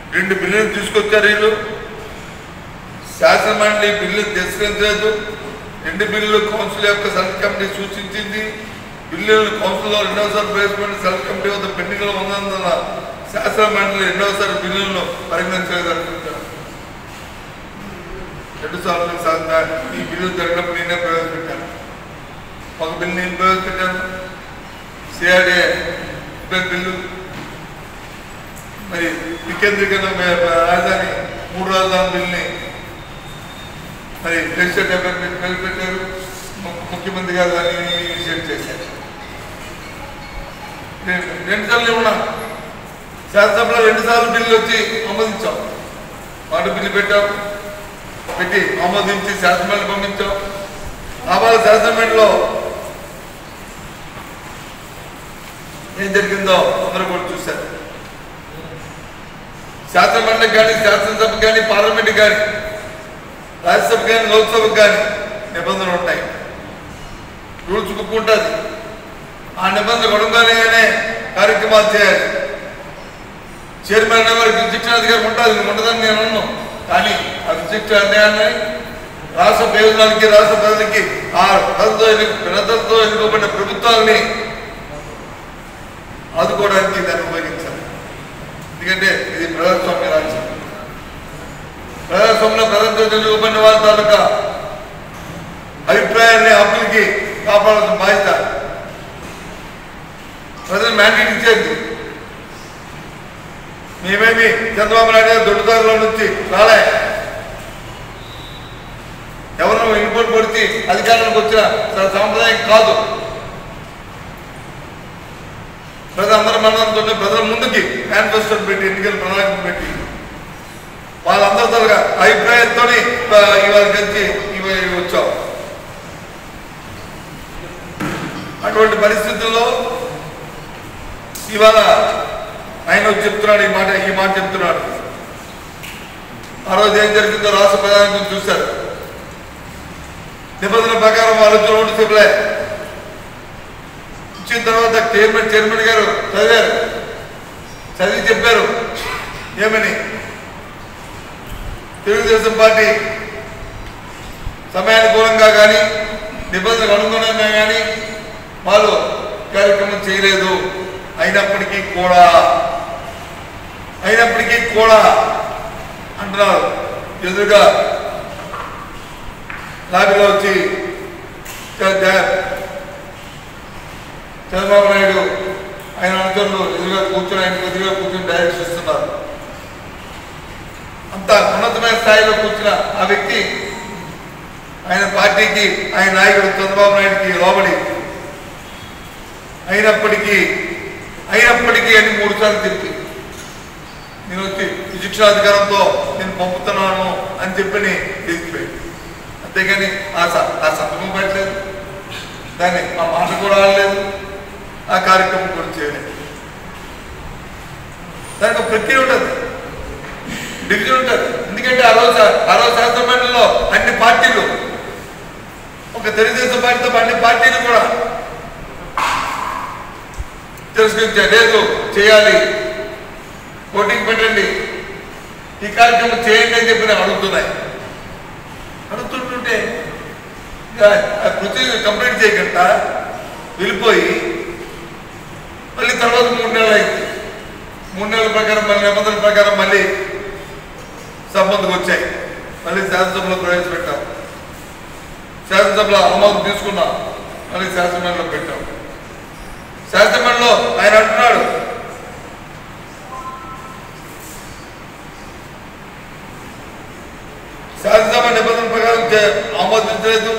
రెండు బిల్లులు తీసుకొచ్చారు వీళ్ళు శాసనమండలి బిల్లు తిరస్కరించలేదు రెండు బిల్లులు కౌన్సిల్ యొక్క సెలెక్ట్ కమిటీ సూచించింది బిల్లులను కౌన్సిల్లో రెండవసారి ప్రవేశపెట్టిన సెలెక్ట్ కమిటీ వద్ద పెండింగ్లో ఉన్నందున శాసన మండలి రెండవసారి బిల్లులను పరిగణించలేదు అనుకుంటారు రెండు సార్లు సాధన ఈ బిల్లు జరిగినప్పుడు నేనే ప్రవేశపెట్టాను ఒక బిల్లు నేను ప్రవేశపెట్టాను సిఆర్ఏ బిల్లు మరి వికేంద్రీకరణ మే- రాజధాని మూడు రాజధాని బిల్ని మరి లెజిస్లేటివ్ అమెండ్మెంట్ ప్రవేశపెట్టారు ము- ముఖ్యమంత్రి గారు దాన్ని ఇనిషియేట్ చేశారు నేను రెండు సార్లు ఉన్నా శాసనసభలో రెండు సార్లు బిల్లు వచ్చి ఆమోదించాం మాట బిల్లు పెట్టాం పెట్టి ఆమోదించి శాసనమండలి పంపించాం ఆవాల శాసనమండలిలో ఏం జరిగిందో అందరూ కూడా చూశారు శాసనమండలికి కానీ శాసనసభకు కానీ పార్లమెంట్ కానీ రాజ్యసభ కానీ లోక్సభకు కానీ నిబంధనలు ఉంటాయి రూల్స్ బుక్ ఉంటుంది ఆ నిబంధనలు కొనుక్కోలేగానే కార్యక్రమాలు చేయాలి చైర్మన్ వారికి విశిక్షణ అధికారం ఉంటుంది ఉండదని నేను అన్నాను కానీ ఆ విశిక్షణ అన్యాయాన్ని రాష్ట్ర ప్రయోజనాలకి రాష్ట్ర ప్రజలకి ఆ ప్రజలతో ఎన్ను- ప్రజలతో ఎన్నుకోబడిన ప్రభుత్వాలని ఆదుకోవడానికి దాన్ని ఉపయోగించాలి ఎందుకంటే ఇది ప్రజాస్వామ్య రాజ్యం ప్రజాస్వామ్యంలో ప్రజలతో ఎన్నుకోబడిన వారి తాలూకా అభిప్రాయాన్ని హక్కులకి కాపాడాల్సిన బాధ్యత ప్రజలు మ్యాండేట్ ఇచ్చేది మేమేమి చంద్రబాబు నాయుడు గారు దొడ్డుదారుల నుంచి రాలే ఎవరు ఇన్పుట్ కొడితే అధికారంలోకి వచ్చిన స- సాంప్రదాయం కాదు ప్రజలందరూ మనతో ప్రజల ముందుకి మేనిఫెస్టో పెట్టి ఎన్నికల ప్రణాళిక పెట్టి వాళ్ళందరి తరగా అభిప్రాయంతో ఇవాళ కలిసి ఇవాళ వచ్చాం అటువంటి పరిస్థితుల్లో ఇవాళ ఆయన వచ్చి చెప్తున్నాడు ఈ మాట ఈ మాట చెప్తున్నాడు ఆ రోజు ఏం జరిగిందో రాష్ట్ర ప్రధాని చూశారు నిబంధనల ప్రకారం వాళ్ళు వచ్చిన ఓటు చెప్పలే ఇచ్చిన తర్వాత చైర్మన్ చైర్మన్ గారు చదివారు చదివి చెప్పారు ఏమని తెలుగుదేశం పార్టీ సమయానుకూలంగా కానీ నిబంధనలకు అనుగుణంగా కానీ వాళ్ళు కార్యక్రమం చేయలేదు అయినప్పటికీ కూడా అయినప్పటికీ కూడా అంటున్నారు ఎదురుగా లాబీలో వచ్చి చ- చ- చంద్రబాబు నాయుడు ఆయన అనుచరులు ఎదురుగా కూర్చొని ఆయన ఎదురుగా కూర్చొని డైరెక్షన్ ఇస్తున్నారు అంత ఉన్నతమైన స్థాయిలో కూర్చున్న ఆ వ్యక్తి ఆయన పార్టీకి ఆయన నాయకుడు చంద్రబాబు నాయుడుకి లోబడి అయినప్పటికీ అయినప్పటికీ అని మూడు సార్లు చెప్పి నేను వచ్చి విశిక్షాధికారంతో నేను పంపుతున్నాను అని చెప్పని తెలిసిపోయాడు అంతేగాని ఆ స- ఆ సంతకం పెట్టలేదు దాన్ని ఆ మాట కూడా ఆడలేదు ఆ కార్యక్రమం కూడా చేయలేదు దానికి ఒక ప్రక్రియ ఉంటుంది డివిజన్ ఉంటుంది ఎందుకంటే ఆ రోజు ఆ రోజు శాసనమండలిలో అన్ని పార్టీలు ఒక తెలుగుదేశం పార్టీతో అన్ని పార్టీలు కూడా తిరస్కరించారు లేదు చేయాలి ఓటింగ్ పెట్టండి ఈ కార్యక్రమం చేయండి అని చెప్పి నేను అడుగుతున్నాయి అడుగుతుంటుంటే ఇక ఆ ప్రొసీజర్ కంప్లీట్ చేయకుండా వెళ్ళిపోయి మళ్ళీ తర్వాత మూడు నెలలు అయింది మూడు నెలల ప్రకారం మళ్ళీ నిబంధనల ప్రకారం మళ్ళీ సంబంధకు వచ్చాయి మళ్ళీ శాసనసభలో ప్రవేశపెట్టాం శాసనసభలో ఆమోదం తీసుకున్నాం మళ్ళీ శాసనమండలిలో పెట్టాం శాసనమండలిలో ఆయన అంటున్నాడు శాసనసభ నిబంధనల ప్రకారం చే- ఆమోదించలేదు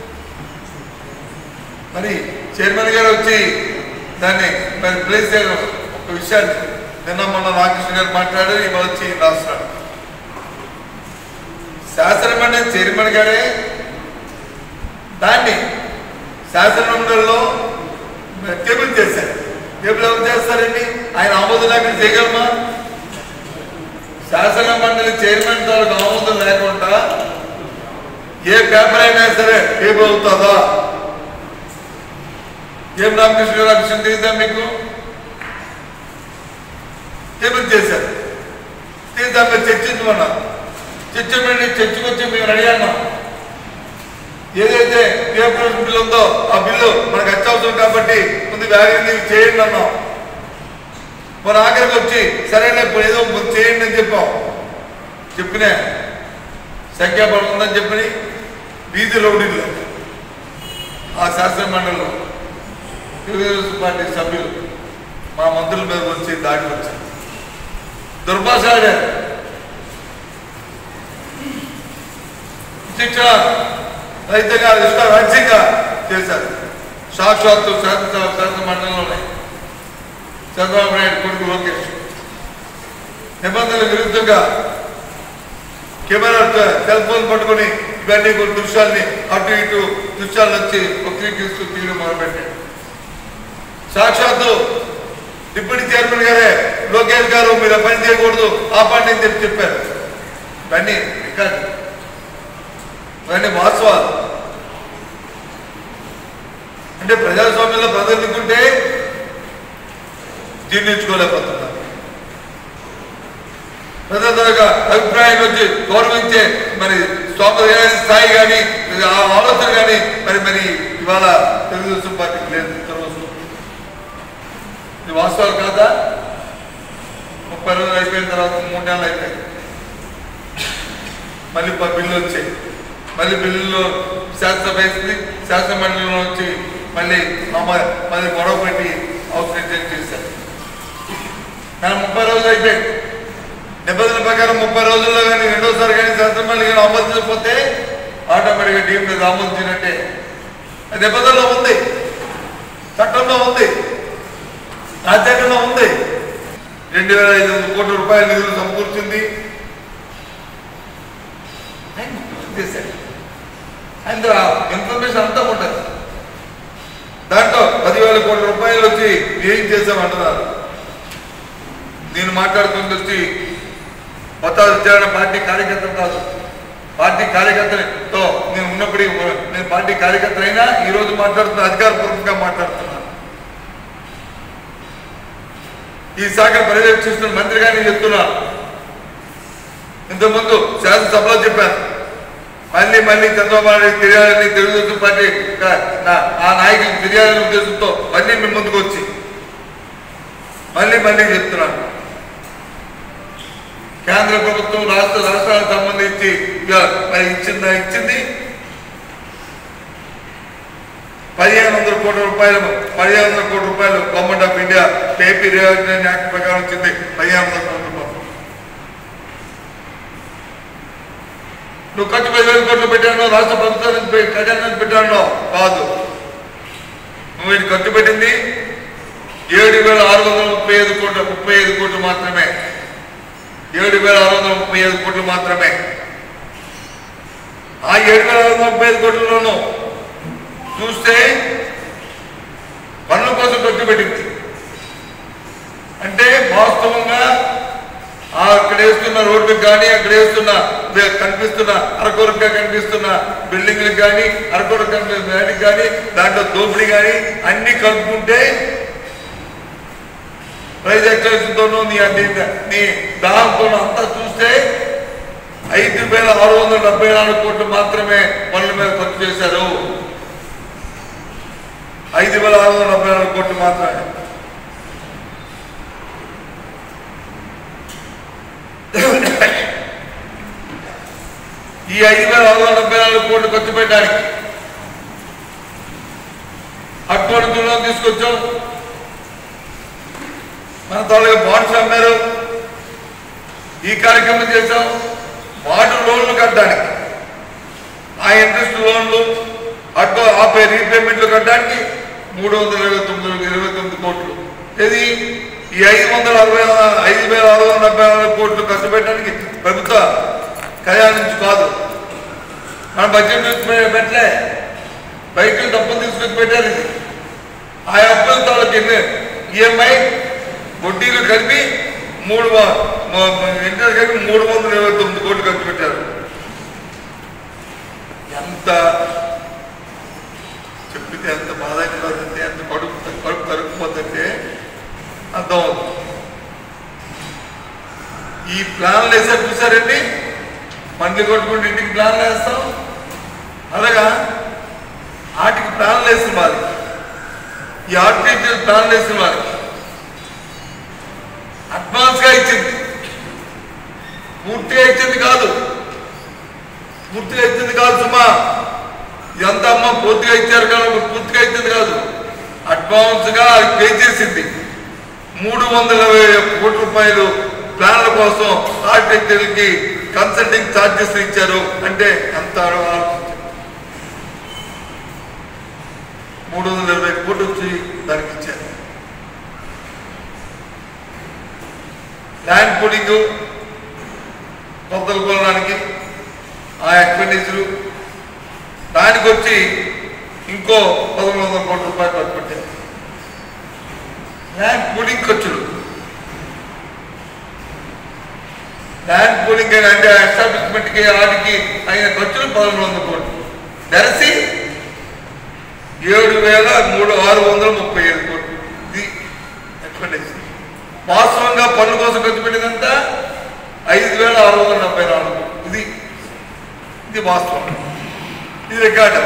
మరి చైర్మన్ గారు వచ్చి దాన్ని మరి ప్లేస్ చేయడం ఒక విషయాన్ని నిన్న మొన్న రామకృష్ణ గారు మాట్లాడారు ఇవాళ వచ్చి రాస్తున్నాడు శాసనమండలి చైర్మన్ గారే దాన్ని శాసనమండలిలో టేబుల్ చేశారు టేబుల్ ఎవరు చేస్తారండి ఆయన ఆమోదం లేకుండా చేయగలమా శాసన మండలి చైర్మన్ తాలూకు ఆమోదం లేకుండా ఏ పేపర్ అయినా సరే టేబుల్ అవుతుందా ఏం రామకృష్ణ గారు ఆ విషయం తెలియదా మీకు టేబుల్ చేశారు దాని మీద చర్చించమన్నా చర్చించమని చర్చకొచ్చి మేము రెడీ అన్నాం ఏదైతే పేపర్ బిల్లు ఉందో ఆ బిల్లు మనకు అత్యవసరం కాబట్టి ముందు వ్యాగన్ చేయండి అన్నాం మన ఆఖరికి వచ్చి సరైన ఇప్పుడు ఏదో ముందు చేయండి అని చెప్పాం చెప్పినా సంఖ్యాబలం ఉందని చెప్పని వీధి రౌడీలు ఆ శాస్త్ర మండలిలో తెలుగుదేశం పార్టీ సభ్యులు మా మంత్రుల మీద వచ్చి దాడి వచ్చారు దుర్భాష ఆడారు శిక్షణ రైతుగా ఇష్ట రాజ్యంగా చేశారు సాక్షాత్తు శాసన శాసన మండలంలోనే చంద్రబాబు నాయుడు కొడుకు లోకేష్ నిబంధనల విరుద్ధంగా కెమెరా సెల్ ఫోన్ పట్టుకొని ఇవన్నీ కొన్ని దృశ్యాల్ని అటు ఇటు దృశ్యాలు వచ్చి వక్రీకరిస్తూ తీయడం మొదలుపెట్టాడు సాక్షాత్తు డిప్యూటీ చైర్మన్ గారే లోకేష్ గారు మీరు ఆ పని చేయకూడదు ఆపండి అని చెప్పి చెప్పారు ఇవన్నీ రికార్డు ఇవన్నీ వాస్తవాలు అంటే ప్రజాస్వామ్యంలో ప్రజలు ఎన్నుకుంటే జీర్ణించుకోలేకపోతున్నారు ప్రజల యొక్క అభిప్రాయం వచ్చి గౌరవించే మరి స్వాతంత్ర స్థాయి కానీ ఆ ఆలోచన కానీ మరి మరి ఇవాళ తెలుగుదేశం పార్టీకి లేదు తెలుగుదేశం ఇది వాస్తవాలు కాదా ముప్పై రోజులు అయిపోయిన తర్వాత మూడు నెలలు అయిపోయింది మళ్ళీ ప- బిల్లు వచ్చాయి మళ్ళీ బిల్లులో శాసనసభ వేసింది శాసన మండలిలో వచ్చి మళ్ళీ అమ్మ మళ్ళీ గొడవ పెట్టి అవసరం చేశారు కానీ ముప్పై రోజులు అయిపోయింది నిబంధనల ప్రకారం ముప్పై రోజుల్లో కానీ రెండోసారి కానీ శాసనమండలి కానీ ఆమోదించకపోతే ఆటోమేటిక్గా టీం మీద ఆమోదించినట్టే అది నిబంధనలో ఉంది చట్టంలో ఉంది రాజ్యాంగంలో ఉంది రెండు వేల ఐదు వందల కోట్ల రూపాయల నిధులు సమకూర్చింది ఆయన చేశాడు ఆయన ఇన్ఫర్మేషన్ అంతా ఉంటుంది దాంట్లో పదివేల కోట్ల రూపాయలు వచ్చి ఏం చేసామంటున్నారు నేను మాట్లాడుతుంది వచ్చి కొత్త విచారణ పార్టీ కార్యకర్త కాదు పార్టీ కార్యకర్తతో నేను ఉన్నప్పటికీ నేను పార్టీ కార్యకర్త అయినా ఈ రోజు మాట్లాడుతున్న అధికారపూర్వకంగా మాట్లాడుతున్నాను ఈ శాఖ పర్యవేక్షిస్తున్న మంత్రి గారిని చెప్తున్నాను ఇంతకుముందు శాసనసభలో చెప్పాను మళ్ళీ మళ్ళీ చంద్రబాబు నాయుడు తెలియాలని తెలుగుదేశం పార్టీ కా- నా- ఆ నాయకులకు తెలియాలనే ఉద్దేశంతో మళ్ళీ మీ ముందుకు వచ్చి మళ్ళీ మళ్ళీ చెప్తున్నాను కేంద్ర ప్రభుత్వం రాష్ట్ర రాష్ట్రాలకు సంబంధించి ఇక మరి ఇచ్చిందా ఇచ్చింది పదిహేను వందల కోట్ల రూపాయలు పదిహేను వందల కోట్ల రూపాయలు government of India AP reaction act ప్రకారం వచ్చింది పదిహేను వందల కోట్ల రూపాయలు నువ్వు ఖర్చు పదివేల కోట్లు పెట్టాను రాష్ట్ర ప్రభుత్వానికి ఖజానానికి పెట్టాను కాదు నువ్వు ఇది ఖర్చు పెట్టింది ఏడు వేల ఆరు వందల ముప్పై ఐదు కోట్ల ముప్పై ఐదు కోట్లు మాత్రమే ఏడు వేల ఆరు వందల ముప్పై ఐదు కోట్లు మాత్రమే ఆ ఏడు వేల ఆరు వందల ముప్పై ఐదు కోట్లలోనూ చూస్తే పనుల కోసం ఖర్చు పెట్టింది అంటే వాస్తవంగా ఆ అక్కడ వేస్తున్న రోడ్లకు కానీ అక్కడ వేస్తున్న వే- కనిపిస్తున్న అరకొరగా కనిపిస్తున్న బిల్డింగ్లకు కానీ అరకొరకు కనిపిస్తున్న వాటికి కానీ దాంట్లో దోపిడీ కానీ అన్ని కలుపుకుంటే ప్రైజ్ ఎక్సైజ్తోనూ నీ నీ నీ దాహంతోనూ అంతా చూస్తే ఐదు వేల ఆరు వందల డెబ్బై నాలుగు కోట్లు మాత్రమే పనుల మీద ఖర్చు చేశారు ఐదు వేల ఆరు వందల డెబ్బై నాలుగు కోట్లు మాత్రమే ఈ ఐదు వేల ఆరు వందల డెబ్బై నాలుగు కోట్లు ఖర్చు పెట్టడానికి అటువంటి దుర్ణం తీసుకొచ్చాం మన తాలూకా బాండ్స్ అమ్మారు ఈ కార్యక్రమం చేశాం వాటర్ లోన్లు కట్టడానికి ఆ ఇంట్రెస్ట్ లోన్లు అటు ఆపే రీపేమెంట్లు కట్టడానికి మూడు వందల ఇరవై తొమ్మిది ఇరవై తొమ్మిది కోట్లు ఇది ఈ ఐదు వందల అరవై ఐదు వేల ఆరు వందల డెబ్బై నాలుగు కోట్లు ఖర్చు పెట్టడానికి ప్రభుత్వ ఖజానా నుంచి కాదు మన బడ్జెట్ నుంచి పె- పెట్టలే బయట నుంచి అప్పులు తీసుకొచ్చి పెట్టారు ఇది ఆ అప్పుల తాలూకు ఎన్ని ఈఎంఐ వడ్డీలు కలిపి మూడు వ- మ- మ- ఇంట్రెస్ట్ కలిపి మూడు వందల ఇరవై తొమ్మిది కోట్లు ఖర్చు పెట్టారు ఎంత చెప్పితే ఎంత బాధ అయిపోతుందంటే ఎంత కడుపు కడుపు కరుక్కుపోతుంటే అర్థం అవుతుంది ఈ ప్లాన్లు వేసారు చూసారండి మంది కొట్టుకుంటే ఇంటికి ప్లాన్లు వేస్తాం అలాగా వాటికి ప్లాన్లు వేసిన వారికి ఈ ఆర్టిఫిషియల్ ప్లాన్లు వేసిన వారికి అడ్వాన్స్ గా ఇచ్చింది పూర్తిగా ఇచ్చింది కాదు పూర్తిగా ఇచ్చింది కాదు సుమా ఇదంతా అమ్మ పూర్తిగా ఇచ్చారు కానీ పూర్తిగా ఇచ్చింది కాదు అడ్వాన్స్ గా అది పే చేసింది మూడు వందల కోట్ల రూపాయలు ప్లాన్ల కోసం ఆర్కిటెక్చర్కి కన్సల్టింగ్ ఛార్జెస్ ఇచ్చారు అంటే ఎంత ఆలోచించారు మూడు వందల ఇరవై కోట్లు వచ్చి దానికి ఇచ్చారు ల్యాండ్ పూలింగ్ కొత్తలు కొనడానికి ఆ ఎక్స్పెండిచరు దానికి వచ్చి ఇంకో పదమూడు వందల కోట్ల రూపాయలు ఖర్చు పెట్టారు ల్యాండ్ పూలింగ్ ఖర్చులు ల్యాండ్ పూలింగ్ అని అంటే ఎస్టాబ్లిష్మెంట్ కి వాటికి అయిన ఖర్చులు పదమూడు వందల కోట్లు దర్శి ఏడు వేల మూడు ఆరు వందల ముప్పై ఐదు కోట్లు ఇది ఎక్స్పెండిచర్ వాస్తవంగా పన్ను కోసం ఖర్చు పెట్టినంత ఐదు వేల ఆరు వందల డెబ్బై నాలుగు ఇది ఇది వాస్తవం ఇది రికార్డు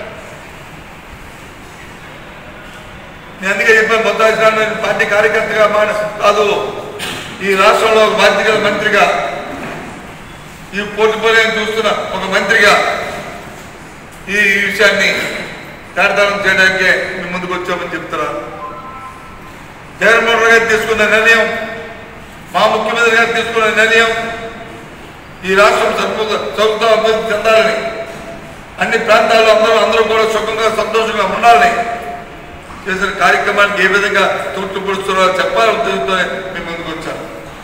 నేను అందుకే చెప్పాను మొత్తం నేను పార్టీ కార్యకర్తగా మాట కాదు ఈ రాష్ట్రంలో ఒక బాధ్యత గల మంత్రిగా ఈ పోర్టుపోలియోని చూస్తున్న ఒక మంత్రిగా ఈ ఈ విషయాన్ని తేటతనం చేయడానికే మీ ముందుకు వచ్చామని చెప్తున్నారు జగన్మోహన్ రెడ్డి గారు తీసుకున్న నిర్ణయం మా ముఖ్యమంత్రి గారు తీసుకున్న నిర్ణయం ఈ రాష్ట్రం సర్వ సౌకర్యం అభివృద్ధి చెందాలని అన్ని ప్రాంతాల్లో అందరూ అందరూ కూడా సుఖంగా సంతోషంగా ఉండాలని చేసిన కార్యక్రమానికి ఏ విధంగా తూట్లు పొడుస్తున్నారో చెప్పాలని ఉద్దేశంతోనే మేము ముందుకు వచ్చాను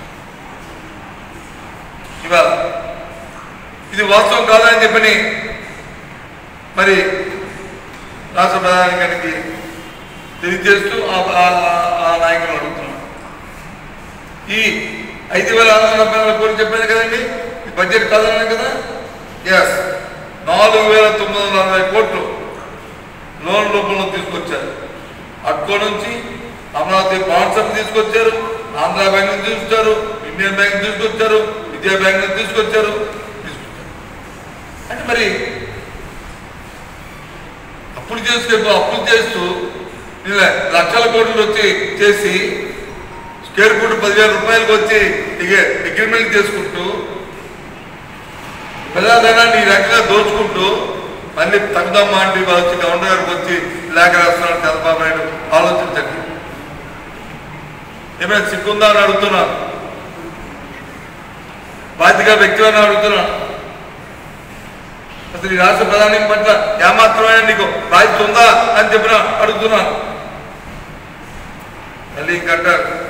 ఇవాళ ఇది వాస్తవం కాదని చెప్పని మరి రాష్ట్ర ప్రధాని గారికి తెలియజేస్తూ ఆ- ఆ- ఆ నాయకులు అడుగుతున్నాను ఈ ఐదు వేల ఆరు వందల డెబ్బై నాలుగు కోట్లు చెప్పాను కదండి ఈ బడ్జెట్ కాదన్నాను కదా ఎస్ నాలుగు వేల తొమ్మిది వందల అరవై కోట్లు లోన్ రూపంలో తీసుకొచ్చారు అక్కో నుంచి అమరావతి బాండ్స్ తీసుకొచ్చారు ఆంధ్ర బ్యాంక్ నుంచి తీసుకొచ్చారు ఇండియన్ బ్యాంక్ తీసుకొచ్చారు విజయ బ్యాంక్ నుంచి తీసుకొచ్చారు తీసుకొచ్చారు అంటే మరి అప్పులు చేస్తే అప్పులు చేస్తూ ఇలా లక్షల కోట్లు వచ్చి చేసి స్క్వేర్ ఫుట్ పదివేల రూపాయలకు వచ్చి ఇక అగ్రిమెంట్ చేసుకుంటూ ప్రజాధనాన్ని ఈ రకంగా దోచుకుంటూ మళ్ళీ తగ్గుదామా అంటే ఇవాళ వచ్చి గవర్నర్ గారికి వచ్చి లేఖ రాస్తున్నాడు చంద్రబాబు నాయుడు ఆలోచించండి ఏమైనా సిగ్గుందా అని అడుగుతున్నాను బాధ్యత వ్యక్తిగా అడుగుతున్నాను అసలు ఈ రాష్ట్ర ప్రధాని పట్ల ఏమాత్రమైన నీకు బాధ్యత ఉందా అని చెప్పిన అడుగుతున్నాను మళ్ళీ ఇంకంటారు